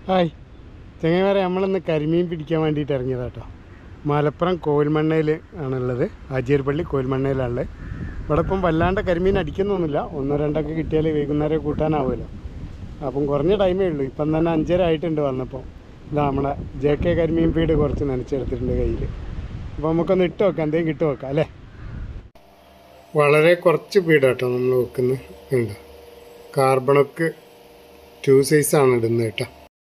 hi ചെങ്ങന്മാരെ നമ്മളിന്ന് കരിമീൻ പിടിക്കാൻ വേണ്ടിയിട്ട് ഇറങ്ങിയതാ കേട്ടോ മലപ്പുറം കോൽമണ്ണയിൽ ആണുള്ളത് ആചേർപ്പള്ളി കോൽമണ്ണയിലാണുള്ളത് ഇവിടെ ഇപ്പം വല്ലാണ്ട് കരിമീൻ അടിക്കുന്നൊന്നുമില്ല ഒന്നോ രണ്ടൊക്കെ കിട്ടിയാൽ വൈകുന്നേരം കൂട്ടാനാവുമല്ലോ അപ്പം കുറഞ്ഞ ടൈമേ ഉള്ളൂ ഇപ്പം തന്നെ അഞ്ചര ആയിട്ടുണ്ട് വന്നപ്പോൾ ഇതാ നമ്മളെ ജെ കെ കരിമീൻ ഫീഡ് കുറച്ച് നനച്ചെടുത്തിട്ടുണ്ട് കയ്യിൽ അപ്പോൾ നമുക്കൊന്ന് ഇട്ട് വെക്കാം എന്തെങ്കിലും കിട്ടു വെക്കാം അല്ലേ വളരെ കുറച്ച് ഫീഡാട്ടോ നമ്മൾ വെക്കുന്നത് ഉണ്ട് കാർബണൊക്കെ ടു സൈസാണ് ഇടുന്നത് കേട്ടോ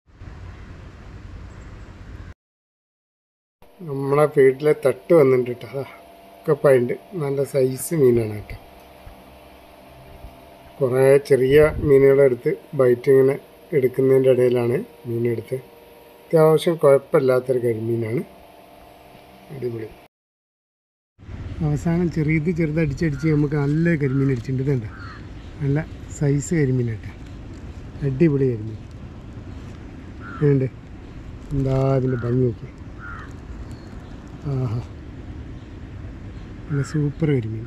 നമ്മളെ വീട്ടിലെ തട്ട് വന്നിട്ടുണ്ട് കേട്ടോ അതാ ഒക്കെ പൈണ്ട് നല്ല സൈസ് മീനാണ് കേട്ടോ കുറേ ചെറിയ മീനുകളെടുത്ത് ബൈറ്റ് ഇങ്ങനെ എടുക്കുന്നതിൻ്റെ ഇടയിലാണ് മീനെടുത്ത് അത്യാവശ്യം കുഴപ്പമില്ലാത്തൊരു കരിമീനാണ് അടിപൊളി അവസാനം ചെറിയത് ചെറുതടിച്ചടിച്ച് നമുക്ക് നല്ല കരിമീൻ അടിച്ചിട്ടുണ്ട് ഇതുണ്ട് നല്ല സൈസ് കരിമീൻ കേട്ടോ അടിപൊളി കരിമീൻ ഉണ്ട് എന്താ അതിൻ്റെ ഭംഗി നോക്കി ആഹാ നല്ല സൂപ്പർ കരിമീൻ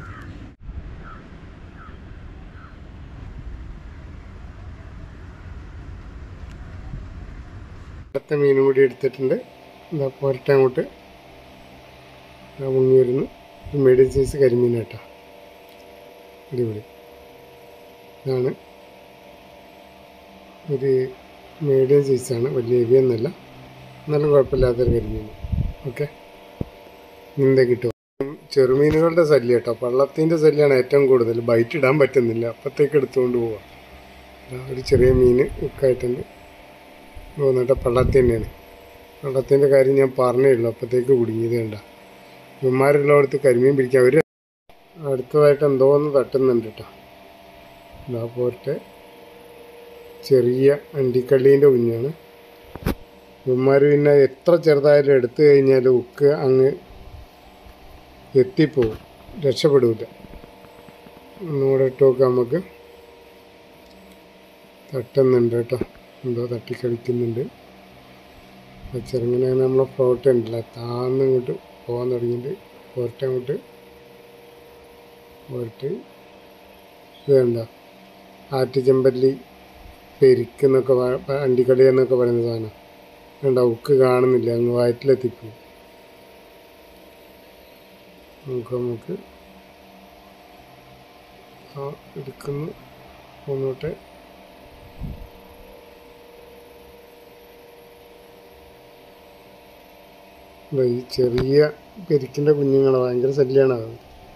അടുത്ത മീനും കൂടി എടുത്തിട്ടുണ്ട് എന്താ പോരട്ടെ അങ്ങോട്ട് ഇതാ മുങ്ങി വരുന്നു ഒരു മീഡിയം സൈസ് കരിമീൻ കേട്ടോ അടിപൊളി ഇതാണ് ഒരു മീഡിയം സൈസാണ് വലിയ ഹെവി ഒന്നല്ല എന്നാലും കുഴപ്പമില്ലാത്തൊരു കരിമീൻ ഓക്കെ നീന്ത കിട്ടും ചെറുമീനുകളുടെ ശല്യം കേട്ടോ പള്ളത്തിൻ്റെ ശല്യമാണ് ഏറ്റവും കൂടുതൽ ബൈറ്റ് ഇടാൻ പറ്റുന്നില്ല അപ്പത്തേക്ക് എടുത്തുകൊണ്ട് പോവാം ദാ ഒരു ചെറിയ മീൻ ഉക്കായിട്ടുണ്ട് പോകുന്നിട്ട് പള്ളത്തി തന്നെയാണ് പള്ളത്തിൻ്റെ കാര്യം ഞാൻ പറഞ്ഞേ ഉള്ളൂ അപ്പത്തേക്ക് കുടുങ്ങിയത് കണ്ട ഇവന്മാരുള്ളടത്ത് കരിമീൻ പിടിക്കാൻ അവർ അടുത്തതായിട്ട് എന്തോ ഒന്ന് തട്ടുന്നുണ്ട് കേട്ടോ ഇതാ പോരട്ടെ ചെറിയ അണ്ടിക്കള്ളീൻ്റെ കുഞ്ഞാണ് ഇവന്മാർ പിന്നെ എത്ര ചെറുതായാലും എടുത്തു കഴിഞ്ഞാൽ ഉക്ക് അങ്ങ് എത്തിപ്പോവും രക്ഷപ്പെടില്ല ഒന്നുകൂടെ ഇട്ട് നോക്കാം നമുക്ക് തട്ടുന്നുണ്ട് കേട്ടോ എന്തോ തട്ടിക്കളിക്കുന്നുണ്ട് ചെറുങ്ങനെ നമ്മളെ ഫ്ലോട്ട് ഉണ്ടല്ലോ താന്ന് ഇങ്ങോട്ട് പോകാൻ തുടങ്ങിയിട്ട് പോരട്ടെ അങ്ങോട്ട് പോയിട്ട് ഇത് കണ്ട ആറ്റുചെമ്പല്ലി പെരിക്കെന്നൊക്കെ പ- അണ്ടിക്കളി എന്നൊക്കെ പറയുന്ന സാധനം കണ്ട ഉക്ക് കാണുന്നില്ല അങ്ങ് വയറ്റിലെത്തിപ്പോയി നമുക്ക് നമുക്ക് ആ എടുക്കുന്നു പോന്നോട്ടെ ദാ ഈ ചെറിയ പെരിക്കിൻ്റെ കുഞ്ഞുങ്ങളെ ഭയങ്കര ശല്യമാണ് അത്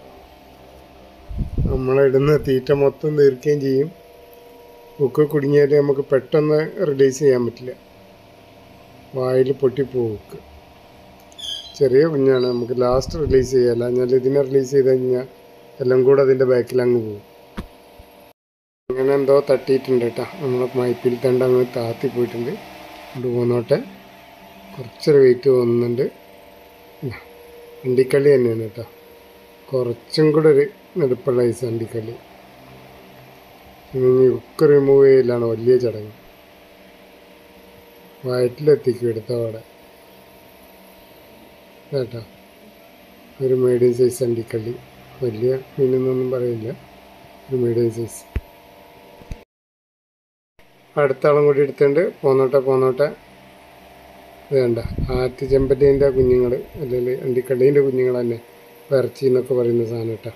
നമ്മളിടുന്ന തീറ്റ മൊത്തം തീർക്കുകയും ചെയ്യും ഉക്ക് കുടുങ്ങിയാൽ നമുക്ക് പെട്ടെന്ന് റിലീസ് ചെയ്യാൻ പറ്റില്ല വായിൽ പൊട്ടിപ്പോവും ഉക്ക് ചെറിയ കുഞ്ഞാണ് നമുക്ക് ലാസ്റ്റ് റിലീസ് ചെയ്യാല്ല എന്നാൽ ഇതിനെ റിലീസ് ചെയ്ത് കഴിഞ്ഞാൽ എല്ലാം കൂടെ അതിൻ്റെ ബാക്കിൽ അങ്ങ് പോകും അങ്ങനെ എന്തോ തട്ടിയിട്ടുണ്ട് കേട്ടോ നമ്മളെ മൈപ്പിൽ തണ്ട് അങ്ങ് താത്തി പോയിട്ടുണ്ട് കൊണ്ട് പോന്നോട്ടെ കുറച്ചൊരു വെയിറ്റ് തോന്നുന്നുണ്ട് ഇതാ, അണ്ടിക്കള്ളി തന്നെയാണ് കേട്ടോ കുറച്ചും കൂടെ ഒരു നെടുപ്പുള്ള ഐസ് അണ്ടിക്കള്ളി ഇനി ഉക്ക് റിമൂവ് ചെയ്യലാണ് വലിയ ചടങ്ങ് വയറ്റിലെത്തിക്കും എടുത്ത പാടെ കേട്ടോ ഒരു മീഡിയം സൈസ് അണ്ടിക്കള്ളി വലിയ മീനൊന്നും പറയില്ല ഒരു മീഡിയം സൈസ് അടുത്ത ആളും കൂടി എടുത്തുണ്ട് പോന്നോട്ടെ പോന്നോട്ടെ ഇത് കണ്ട ആറ്റ് ചെമ്പറ്റേൻ്റെ കുഞ്ഞുങ്ങൾ അല്ലെങ്കിൽ അണ്ടിക്കള്ളീൻ്റെ കുഞ്ഞുങ്ങൾ തന്നെ ഇറച്ചി എന്നൊക്കെ പറയുന്ന സാധനം കേട്ടോ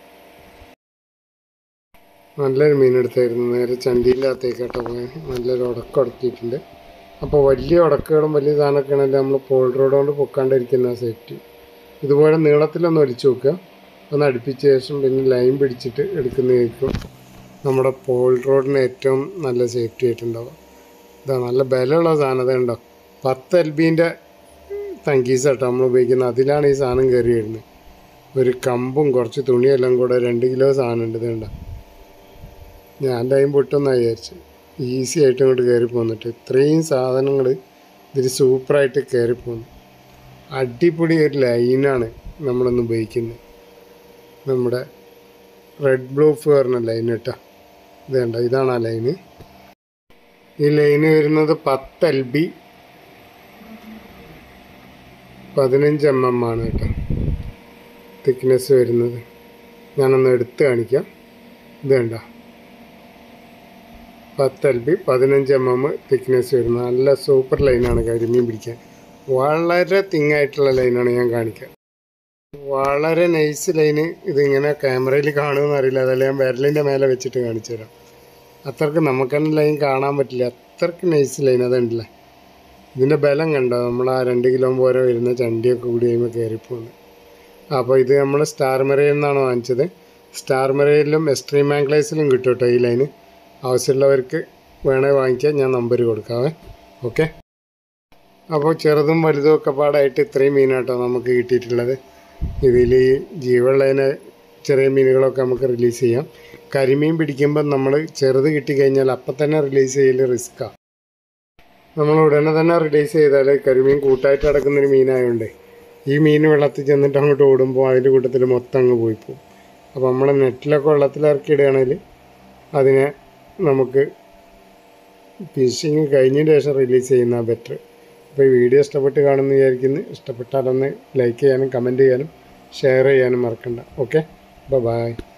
നല്ലൊരു മീനെടുത്തായിരുന്നു നേരെ ചണ്ടീൻ്റെ അകത്തേക്കാട്ടോ പോയി നല്ലൊരു ഉടക്കം ഉടക്കിയിട്ടുണ്ട് അപ്പോൾ വലിയ ഉടക്കുകളും വലിയ സാധനമൊക്കെ ആണെങ്കിൽ നമ്മൾ പോൾ റോഡ് കൊണ്ട് പൊക്കാണ്ടിരിക്കുന്ന സേഫ്റ്റി ഇതുപോലെ നീളത്തിലൊന്ന് വലിച്ചു നോക്കുക ഒന്ന് അടുപ്പിച്ച ശേഷം പിന്നെ ലൈൻ പിടിച്ചിട്ട് എടുക്കുന്നതായിരിക്കും നമ്മുടെ പോൾ റോഡിന് ഏറ്റവും നല്ല സേഫ്റ്റി ആയിട്ടുണ്ടാവും ഇതാ നല്ല ബലമുള്ള സാധനം ഇത് ഉണ്ടോ പത്ത് എൽ ബീൻ്റെ തങ്കീസ് കേട്ടോ നമ്മൾ ഉപയോഗിക്കുന്നത് അതിലാണ് ഈ സാധനം കയറി വരുന്നത് ഒരു കമ്പും കുറച്ച് തുണിയെല്ലാം കൂടെ രണ്ട് കിലോ സാധനം ഉണ്ട് ഇതുണ്ട ഞാൻ ലൈൻ പൊട്ടെന്നാണ് വിചാരിച്ചു ഈസി ആയിട്ട് ഇങ്ങോട്ട് കയറി പോന്നിട്ട് ഇത്രയും സാധനങ്ങൾ ഇതിൽ സൂപ്പറായിട്ട് കയറി പോന്നു അടിപൊളി ഒരു ലൈനാണ് നമ്മളൊന്ന് ഉപയോഗിക്കുന്നത് നമ്മുടെ റെഡ് ബ്ലൂഫ് പറഞ്ഞ ലൈൻ കേട്ടോ ഇത് കണ്ടോ ഇതാണ് ആ ലൈന് ഈ ലൈന് വരുന്നത് പത്ത് എൽ ബി പതിനഞ്ച് എം എം ആണ് കേട്ടോ തിക്നെസ് വരുന്നത് ഞാനൊന്ന് എടുത്ത് കാണിക്കാം ഇത് കണ്ട പത്ത് എൽ ബി പതിനഞ്ച് എം എം തിക്നെസ് വരുന്ന നല്ല സൂപ്പർ ലൈനാണ് കരിമീൻ പിടിക്കാൻ വളരെ തിങ്ങായിട്ടുള്ള ലൈനാണ് ഞാൻ കാണിക്കുക വളരെ നൈസ് ലൈന് ഇതിങ്ങനെ ക്യാമറയിൽ കാണുമെന്ന് അറിയില്ല അതല്ല ഞാൻ വിരലിൻ്റെ മേലെ വെച്ചിട്ട് കാണിച്ചു തരാം അത്രക്ക് നമുക്ക് തന്നെ ലൈൻ കാണാൻ പറ്റില്ല അത്രക്ക് നൈസ് ലൈൻ അതുണ്ടല്ലേ ഇതിൻ്റെ ബലം കണ്ടോ നമ്മൾ ആ രണ്ട് കിലോ പോലെ വരുന്ന ചണ്ടിയൊക്കെ കൂടി കഴിയുമ്പോൾ കയറിപ്പോകുന്നത് അപ്പോൾ ഇത് നമ്മൾ സ്റ്റാർ മെറയിൽ നിന്നാണ് വാങ്ങിച്ചത് സ്റ്റാർ മെറയിലും എക്സ്ട്രീം ആംഗ്ലേസിലും കിട്ടും കേട്ടോ ഈ ലൈന് ആവശ്യമുള്ളവർക്ക് വേണേ വാങ്ങിക്കാൻ ഞാൻ നമ്പർ കൊടുക്കാവേ ഓക്കെ അപ്പോൾ ചെറുതും വലുതും ഒക്കെ പാടായിട്ട് ഇത്രയും മീനാട്ടോ നമുക്ക് കിട്ടിയിട്ടുള്ളത് ഇതിൽ ഈ ജീവനുള്ളതിന് ചെറിയ മീനുകളൊക്കെ നമുക്ക് റിലീസ് ചെയ്യാം കരിമീൻ പിടിക്കുമ്പോൾ നമ്മൾ ചെറുത് കിട്ടിക്കഴിഞ്ഞാൽ അപ്പം തന്നെ റിലീസ് ചെയ്യൽ റിസ്ക്കാണ് നമ്മൾ ഉടനെ തന്നെ റിലീസ് ചെയ്താൽ കരിമീൻ കൂട്ടായിട്ട് കിടക്കുന്നൊരു മീനായതുകൊണ്ട് ഈ മീൻ വെള്ളത്തിൽ ചെന്നിട്ട് അങ്ങോട്ട് ഓടുമ്പോൾ അതിൻ്റെ കൂട്ടത്തിൽ മൊത്തം അങ്ങ് പോയി പോകും അപ്പോൾ നമ്മൾ നെറ്റിലൊക്കെ വെള്ളത്തിൽ ഇറക്കിയിടുകയാണെങ്കിൽ അതിനെ നമുക്ക് ഫിഷിങ് കഴിഞ്ഞതിന് ശേഷം റിലീസ് ചെയ്യുന്ന ബെറ്റർ അപ്പോൾ ഈ വീഡിയോ ഇഷ്ടപ്പെട്ട് കാണുമെന്ന് വിചാരിക്കുന്നു ഇഷ്ടപ്പെട്ടാലൊന്ന് ലൈക്ക് ചെയ്യാനും കമൻറ്റ് ചെയ്യാനും ഷെയർ ചെയ്യാനും മറക്കണ്ട ഓക്കെ ബൈ